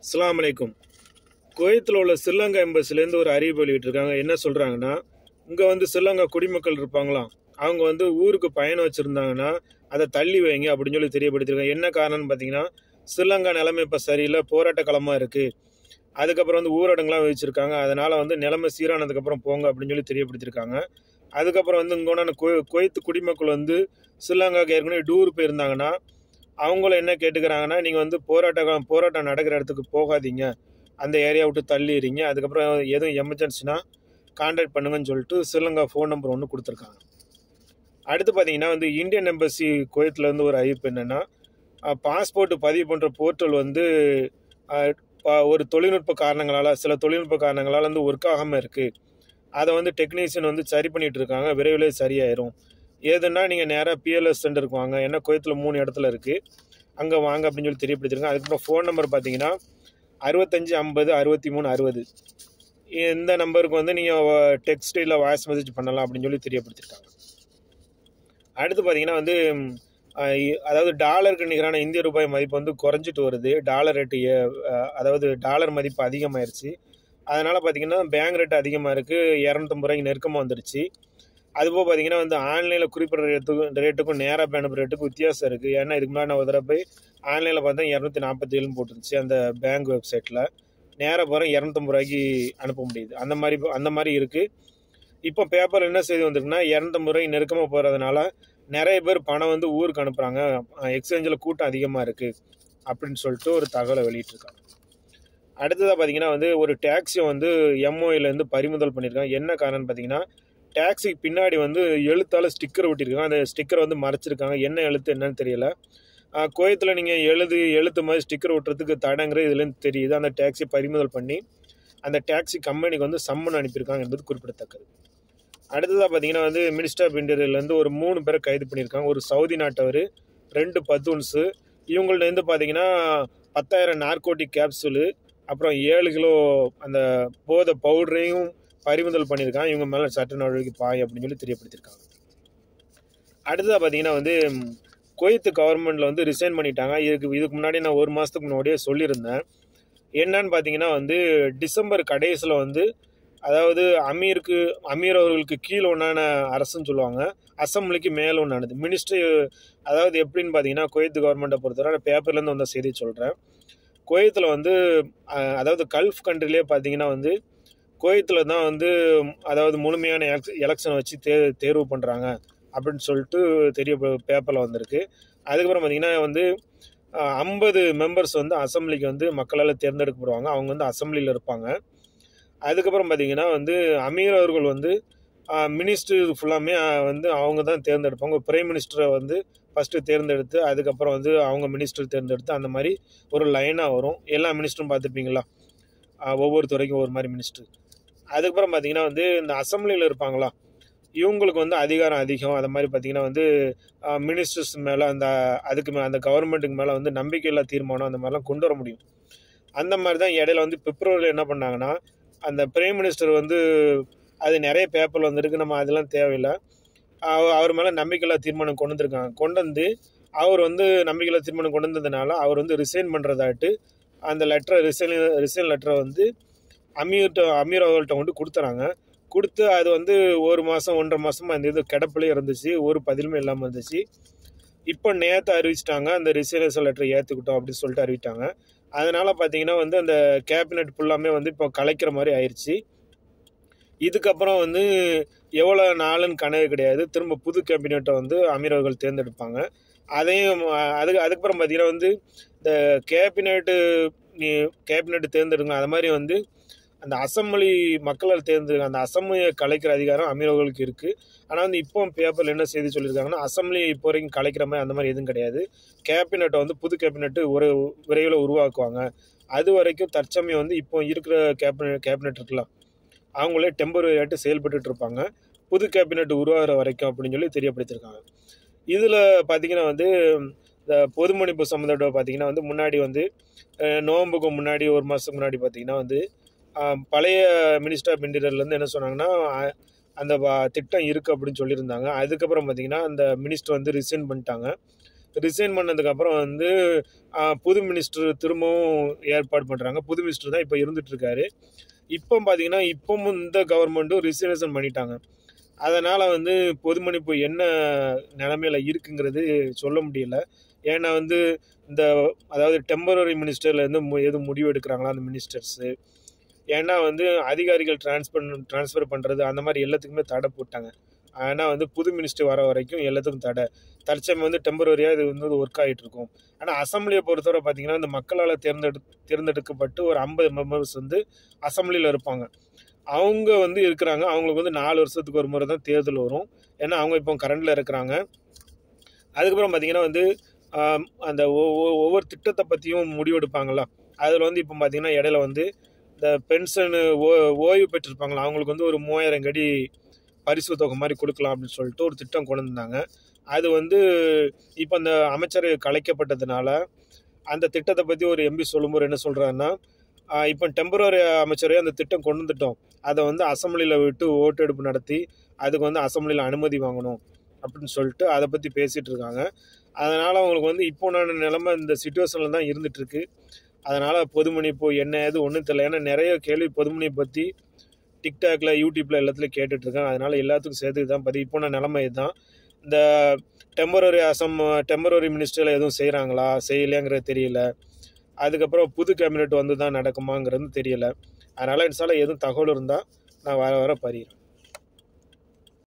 அஸ்ஸலாமு அலைக்கும் குவைத்தில் உள்ள ஸ்ரீலங்கா எம்பசிலேருந்து ஒரு அறிவிப்பு வெளியிட்டிருக்காங்க என்ன சொல்கிறாங்கன்னா இங்கே வந்து ஸ்ரீலங்கா குடிமக்கள் இருப்பாங்களாம் அவங்க வந்து ஊருக்கு பயணம் வச்சுருந்தாங்கன்னா அதை தள்ளி வைங்க அப்படின்னு சொல்லி தெரியப்படுத்திருக்காங்க என்ன காரணம்னு பார்த்தீங்கன்னா ஸ்ரீலங்கா நிலைமை இப்போ சரியில்லை போராட்ட களமாக இருக்குது அதுக்கப்புறம் வந்து ஊரடங்குலாம் விதிச்சிருக்காங்க அதனால் வந்து நிலைமை சீரானதுக்கப்புறம் போங்க அப்படின்னு சொல்லி தெரியப்படுத்தியிருக்காங்க அதுக்கப்புறம் வந்து இங்கே உண்டான குவை குவைத்து குடிமக்கள் வந்து ஸ்ரீலங்காவுக்கு ஏற்கனவே டூர் போயிருந்தாங்கன்னா அவங்கள என்ன கேட்டுக்கிறாங்கன்னா நீங்கள் வந்து போராட்டம் போராட்டம் நடக்கிற இடத்துக்கு போகாதீங்க அந்த ஏரியா விட்டு தள்ளிடுறீங்க அதுக்கப்புறம் எதுவும் எமர்ஜென்சினா கான்டாக்ட் பண்ணுங்கன்னு சொல்லிட்டு ஸ்ரீலங்கா ஃபோன் நம்பர் ஒன்று கொடுத்துருக்காங்க அடுத்து பார்த்தீங்கன்னா வந்து இந்தியன் எம்பசி குவைத்தில் வந்து ஒரு அறிவிப்பு என்னென்னா பாஸ்போர்ட் பதிவு பண்ணுற போர்ட்டல் வந்து அஹ், ப- ஒரு தொழில்நுட்ப காரணங்களால் சில தொழில்நுட்ப காரணங்களால் வந்து ஒர்க் ஆகாமல் இருக்குது அதை வந்து டெக்னீஷியன் வந்து சரி பண்ணிட்டு இருக்காங்க விரைவிலே சரியாயிரும் ஏதுன்னா நீங்கள் நேராக பிஎல்எஸ் சென்டருக்கு வாங்க ஏன்னா குவைத்தில் மூணு இடத்துல இருக்குது அங்கே வாங்க அப்படின்னு சொல்லி தெரியப்படுத்திருக்காங்க அதுக்கப்புறம் ஃபோன் நம்பர் பார்த்தீங்கன்னா அறுபத்தஞ்சு ஐம்பது அறுபத்தி மூணு அறுபது இந்த நம்பருக்கு வந்து நீங்கள் டெக்ஸ்ட் இல்லை வாய்ஸ் மெசேஜ் பண்ணலாம் அப்படின்னு சொல்லி தெரியப்படுத்திருக்காங்க அடுத்து பார்த்தீங்கன்னா வந்து ம், அஹ், இ- அதாவது டாலருக்கு நிகரான இந்திய ரூபாய் மதிப்பு வந்து குறைஞ்சிட்டு வருது டாலர் ரேட்டு அதாவது டாலர் மதிப்பு அதிகமாயிருச்சு அதனால் பார்த்தீங்கன்னா பேங்க் ரேட் அதிகமாக இருக்குது இரநூத்தம்பது ரூபாய்க்கு நெருக்கமாக வந்துருச்சு அதுபோக பார்த்தீங்கன்னா வந்து ஆன்லைனில் குறிப்பிட்ட ரேட்டுக்கும் ரேட்டுக்கும் நேராக போய் அனுப்புகிற ரேட்டுக்கும் வித்தியாசம் இருக்குது ஏன்னா இதுக்கு முன்னாடி நான் ஒரு தடவை போய் ஆன்லைனில் பார்த்தா இரநூத்தி நாற்பத்தி ஏழுன்னு போட்டுருந்துச்சு அந்த பேங்க் வெப்சைட்டில் நேராக போகிற இரநூத்தம்பது ரூபாய்க்கு அனுப்ப முடியுது அந்த மாதிரி அந்த மாதிரி இருக்குது இப்போ பேப்பர் என்ன செய்தி வந்திருக்குன்னா இரநூத்தம்பது ரூபாய்க்கு நெருக்கமாக போகிறதுனால நிறைய பேர் பணம் வந்து ஊருக்கு அனுப்புகிறாங்க எக்ஸ்சேஞ்சில் கூட்டம் அதிகமாக இருக்குது அப்படின்னு சொல்லிட்டு ஒரு தகவலை வெளியிட்டிருக்காங்க அடுத்ததாக பார்த்தீங்கன்னா வந்து ஒரு டாக்ஸியை வந்து எம்ஓயிலேருந்து பறிமுதல் பண்ணியிருக்காங்க என்ன காரணம்னு பார்த்தீங்கன்னா டாக்ஸிக்கு பின்னாடி வந்து எழுத்தால் ஸ்டிக்கர் ஒட்டியிருக்காங்க அந்த ஸ்டிக்கரை வந்து மறைச்சிருக்காங்க என்ன எழுத்து என்னன்னு தெரியல கோயத்தில் நீங்கள் எழுது எழுத்து மாதிரி ஸ்டிக்கர் ஒட்டுறதுக்கு தடங்கிறது இதுலேருந்து தெரியுது அந்த டாக்ஸி பறிமுதல் பண்ணி அந்த டாக்ஸி கம்பெனிக்கு வந்து சம்மன் அனுப்பியிருக்காங்க என்பது குறிப்பிடத்தக்கது அடுத்ததாக பார்த்தீங்கன்னா வந்து மினிஸ்டர் ஆஃப் இன்டீரியர்லேருந்து ஒரு மூணு பேரை கைது பண்ணியிருக்காங்க ஒரு சவுதி நாட்டவர் ரெண்டு பத்தூன்ஸு இவங்கள்டேருந்து பார்த்தீங்கன்னா பத்தாயிரம் நார்கோட்டிக் கேப்சூலு அப்புறம் ஏழு கிலோ அந்த போதை பவுடரையும் பறிமுதல் பண்ணியிருக்காங்க இவங்க மேலே சட்ட நடவடிக்கை பாய் அப்படின்னு சொல்லி தெரியப்படுத்தியிருக்காங்க அடுத்ததாக பார்த்தீங்கன்னா வந்து ம், குவைத்து கவர்மெண்ட்டில் வந்து ரிசைன் பண்ணிட்டாங்க இதுக்கு இதுக்கு முன்னாடி நான் ஒரு மாதத்துக்கு முன்னாடியே சொல்லியிருந்தேன் என்னன்னு பார்த்தீங்கன்னா வந்து டிசம்பர் கடைசியில் வந்து அதாவது அமீருக்கு அமீர் அவர்களுக்கு கீழே ஒன்றான அரசுன்னு சொல்லுவாங்க அசம்பிளிக்கு மேலே ஒன்றானது மினிஸ்ட்ரி அதாவது எப்படின்னு பார்த்தீங்கன்னா குவைத்து கவர்மெண்ட்டை பொறுத்தவரை பேப்பர்லேருந்து வந்த செய்தி சொல்கிறேன் குவைத்தில் வந்து அஹ், அதாவது கல்ஃப் கண்ட்ரிலே பார்த்தீங்கன்னா வந்து குவைத்தில் தான் வந்து அதாவது முழுமையான எலெக்ஷன் வச்சு தே தேர்வு பண்ணுறாங்க அப்படின்னு சொல்லிட்டு தெரிய பேப்பரில் வந்திருக்கு அதுக்கப்புறம் பார்த்தீங்கன்னா வந்து ஐம்பது மெம்பர்ஸ் வந்து அசம்பிளிக்கு வந்து மக்களால் தேர்ந்தெடுக்கப்படுவாங்க அவங்க வந்து அசம்பிளியில் இருப்பாங்க அதுக்கப்புறம் பார்த்தீங்கன்னா வந்து அமீர் அவர்கள் வந்து மினிஸ்டர் ஃபுல்லாமே வந்து அவங்க தான் தேர்ந்தெடுப்பாங்க பிரைம் மினிஸ்டரை வந்து ஃபஸ்ட்டு தேர்ந்தெடுத்து அதுக்கப்புறம் வந்து அவங்க மினிஸ்டர் தேர்ந்தெடுத்து அந்த மாதிரி ஒரு லைனாக வரும் எல்லா மினிஸ்டரும் பார்த்துருப்பீங்களா ஆஹ் ஒவ்வொரு துறைக்கும் ஒரு மாதிரி மினிஸ்டர் அதுக்கப்புறம் பார்த்தீங்கன்னா வந்து இந்த அசம்பிளியில் இருப்பாங்களா இவங்களுக்கு வந்து அதிகாரம் அதிகம் அது மாதிரி பார்த்தீங்கன்னா வந்து மினிஸ்டர்ஸ் மேலே அந்த அதுக்கு மே அந்த கவர்மெண்ட்டுக்கு மேலே வந்து நம்பிக்கையில்லா தீர்மானம் அந்த மாதிரிலாம் கொண்டு வர முடியும் அந்த மாதிரி தான் இடையில வந்து பிப்ரவரியில் என்ன பண்ணாங்கன்னா அந்த பிரைம் மினிஸ்டர் வந்து அது நிறைய பேப்பர் வந்திருக்கு நம்ம அதெல்லாம் தேவையில்லை அவ- அவர் மேலே நம்பிக்கையில்லா தீர்மானம் கொண்டு வந்திருக்காங்க கொண்டு வந்து அவர் வந்து நம்பிக்கையில்லா தீர்மானம் கொண்டு வந்ததுனால அவர் வந்து ரிசைன் பண்ணுறதாட்டு அந்த லெட்டரை ரிசைன் ரிசைன் லெட்டரை வந்து அமீர்கிட்ட அமீர் அவர்கள்ட்ட கொண்டு கொடுத்துறாங்க கொடுத்து அது வந்து ஒரு மாதம் ஒன்றரை மாதமாக அந்த இது கிடப்பிலே இருந்துச்சு ஒரு பதிலுமே இல்லாமல் இருந்துச்சு இப்போ நேற்று அறிவிச்சிட்டாங்க அந்த ரிசைனேஷன் லெட்டரை ஏற்றுக்கிட்டோம் அப்படின்னு சொல்லிட்டு அறிவிட்டாங்க அதனால் பார்த்தீங்கன்னா வந்து அந்த கேபினெட் ஃபுல்லாமே வந்து இப்போ கலைக்கிற மாதிரி ஆயிடுச்சு இதுக்கப்புறம் வந்து எவ்வளோ நாளுன்னு கணக்கு கிடையாது திரும்ப புது கேபினெட்டை வந்து அமீர் அவர்கள் தேர்ந்தெடுப்பாங்க அதையும் அஹ், அதுக்கு அதுக்கப்புறம் பார்த்தீங்கன்னா வந்து இந்த கேபினெட்டு நீ கேபினெட் தேர்ந்தெடுங்க அது மாதிரி வந்து அந்த அசம்பிளி மக்களால் தேர்ந்தெடுக்க அந்த அசம்பிளியை கலைக்கிற அதிகாரம் அமீர் அவர்களுக்கு இருக்குது ஆனால் வந்து இப்போ பேப்பரில் என்ன செய்தி சொல்லியிருக்காங்கன்னா அசம்பிளி இப்போ வரைக்கும் கலைக்கிற மாதிரி அந்த மாதிரி எதுவும் கிடையாது கேபினெட்டை வந்து புது கேபினெட்டு ஒரு விரைவில் உருவாக்குவாங்க அது வரைக்கும் தற்சமயம் வந்து இப்போ இருக்கிற கேபினெட் கேபினெட் இருக்கலாம் அவங்களே டெம்பரரியாட்டு செயல்பட்டுட்டு இருப்பாங்க புது கேபினெட் உருவாகிற வரைக்கும் அப்படின்னு சொல்லி தெரியப்படுத்தியிருக்காங்க இதில் பார்த்தீங்கன்னா வந்து இந்த பொது மன்னிப்பு சம்மந்தப்பட்ட பார்த்தீங்கன்னா வந்து முன்னாடி வந்து அஹ், நோன்புக்கு முன்னாடி ஒரு மாதத்துக்கு முன்னாடி பார்த்தீங்கன்னா வந்து ஆஹ், பழைய மினிஸ்டர் ஆஃப் இன்டீரியர்லேருந்து என்ன சொன்னாங்கன்னா அஹ், அந்த வ- திட்டம் இருக்குது அப்படின்னு சொல்லியிருந்தாங்க அதுக்கப்புறம் பார்த்தீங்கன்னா அந்த மினிஸ்டர் வந்து ரிசைன் பண்ணிட்டாங்க ரிசைன் பண்ணதுக்கப்புறம் வந்து ஆஹ், புது மினிஸ்டர் திரும்பவும் ஏற்பாடு பண்ணுறாங்க புது மினிஸ்டர் தான் இப்போ இருந்துட்டு இருக்காரு இப்போ பார்த்தீங்கன்னா இப்பவும் இந்த கவர்மெண்ட்டும் ரிசர்வேஷன் பண்ணிட்டாங்க அதனால் வந்து பொதுமன்னிப்பு என்ன நிலமையில இருக்குங்கிறது சொல்ல முடியல ஏன்னா வந்து இந்த அதாவது டெம்பரரி மினிஸ்டர்லேருந்து எதுவும் முடிவு எடுக்கிறாங்களா அந்த மினிஸ்டர்ஸு ஏன்னா வந்து அதிகாரிகள் டிரான்ஸ்பர் ட்ரான்ஸ்ஃபர் பண்ணுறது அந்த மாதிரி எல்லாத்துக்குமே தடை போட்டாங்க ஆனால் வந்து புது மினிஸ்டர் வர வரைக்கும் எல்லாத்துக்கும் தடை தற்சமயம் வந்து டெம்பரரியாக இது வந்து ஒர்க் ஆகிட்டு இருக்கும் ஆனால் அசம்பிளியை பொறுத்தவரை பார்த்தீங்கன்னா இந்த மக்களால் தேர்ந்தெடு தேர்ந்தெடுக்கப்பட்டு ஒரு ஐம்பது மெம்பர்ஸ் வந்து அசம்பிளியில் இருப்பாங்க அவங்க வந்து இருக்கிறாங்க அவங்களுக்கு வந்து நாலு வருஷத்துக்கு ஒரு முறை தான் தேர்தல் வரும் ஏன்னா அவங்க இப்போ கரண்டில் இருக்கிறாங்க அதுக்கப்புறம் பார்த்தீங்கன்னா வந்து ஆம், அந்த ஒ- ஒ- ஒவ்வொரு திட்டத்தை பற்றியும் முடிவெடுப்பாங்கள்ல அதில் வந்து இப்போ பார்த்தீங்கன்னா இடையில வந்து இந்த பென்ஷனு ஓ ஓய்வு பெற்றிருப்பாங்களா அவங்களுக்கு வந்து ஒரு மூவாயிரம் கடி பரிசு தொகை மாதிரி கொடுக்கலாம் அப்படின்னு சொல்லிட்டு ஒரு திட்டம் கொண்டு வந்தாங்க அது வந்து இப்போ அந்த அமைச்சர் கலைக்கப்பட்டதுனால அந்த திட்டத்தை பற்றி ஒரு எம்பி சொல்லும்போது என்ன சொல்கிறாருன்னா இப்போ டெம்பரரி அமைச்சரே அந்த திட்டம் கொண்டு வந்துட்டோம் அதை வந்து அசம்பிளியில் விட்டு ஓட்டெடுப்பு நடத்தி அதுக்கு வந்து அசம்பிளியில் அனுமதி வாங்கணும் அப்படின்னு சொல்லிட்டு அதை பற்றி பேசிகிட்டு இருக்காங்க அதனால் அவங்களுக்கு வந்து இப்போ நான் நிலமை இந்த சுச்சுவேஷனில் தான் இருந்துகிட்ருக்கு அதனால் பொதுமன்னிப்பு என்ன ஏது ஒன்றும் தெரியல ஏன்னா நிறைய கேள்வி பொதுமன்னிப்பு பற்றி டிக்டாக்ல யூடியூப்ல எல்லாத்துலையும் கேட்டுட்டு இருக்கேன் அதனால எல்லாத்துக்கும் சேர்த்து தான் பதி இப்போ நான் நிலைமை இதுதான் இந்த டெம்பரரி அசம் டெம்பரரி மினிஸ்டரில் எதுவும் செய்கிறாங்களா செய்யலையாங்கிறது தெரியல அதுக்கப்புறம் புது கேபினெட் வந்து தான் நடக்குமாங்கிறது தெரியல அதனால் இன்சால எதுவும் தகவல் இருந்தால் நான் வர வர பறிகிறேன்